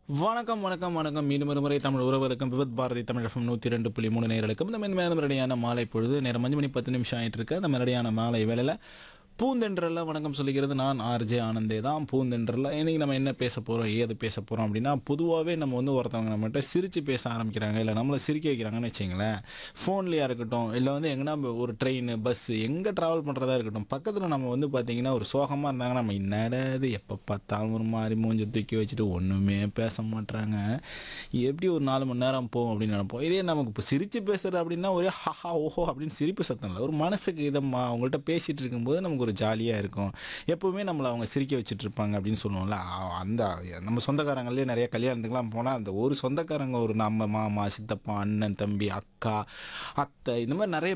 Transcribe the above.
வணக்கம் வணக்கம் வணக்கம் மீண்டும் ஒரு முறை தமிழ் உறவருக்கும் விபத் பாரதி தமிழ் எஃப்எம் நூற்றி ரெண்டு புள்ளி மூணு நேரலுக்கும் இந்த மென்மையான மாலை பொழுது நேரம் அஞ்சு மணி பத்து நிமிஷம் ஆயிட்டு இருக்கு அந்த மெரடியான மாலை வேலையில் பூந்தென்றல்ல வணக்கம் சொல்லிக்கிறது நான் ஆர்ஜே ஆனந்தே தான் பூந்தென்றல்ல இன்னைக்கு நம்ம என்ன பேச போகிறோம் ஏது பேச போகிறோம் அப்படின்னா பொதுவாகவே நம்ம வந்து ஒருத்தவங்க நம்மகிட்ட சிரித்து பேச ஆரம்பிக்கிறாங்க இல்லை நம்மளை சிரிக்க வைக்கிறாங்கன்னு வச்சிங்களேன் ஃபோன்லேயா இருக்கட்டும் இல்லை வந்து எங்கன்னா ஒரு ட்ரெயின் பஸ் எங்கே ட்ராவல் பண்ணுறதா இருக்கட்டும் பக்கத்தில் நம்ம வந்து பார்த்தீங்கன்னா ஒரு சோகமாக இருந்தாங்கன்னா நம்ம என்னடா இது எப்போ பார்த்தாலும் ஒரு மாதிரி மூஞ்சி தூக்கி வச்சுட்டு ஒன்றுமே பேச மாட்றாங்க எப்படி ஒரு நாலு மணி நேரம் போகும் அப்படின்னு நினைப்போம் இதே நமக்கு இப்போ சிரித்து பேசுறது அப்படின்னா ஒரே ஹஹா ஓஹோ அப்படின்னு சிரிப்பு சத்தம் இல்லை ஒரு மனசுக்கு இதம்மா அவங்கள்ட்ட பேசிகிட்டு இருக்கும்போது நமக்கு ஒரு ஜாலியாக இருக்கும் எப்போவுமே நம்மளை அவங்க சிரிக்க வச்சுட்டு இருப்பாங்க அப்படின்னு சொல்லுவோம்ல அ- அந்த நம்ம சொந்தக்காரங்களே நிறைய கல்யாணத்துக்குலாம் போனால் அந்த ஒரு சொந்தக்காரங்க ஒரு நம்ம மாமா சித்தப்பா அண்ணன் தம்பி அக்கா அத்தை இந்த மாதிரி நிறைய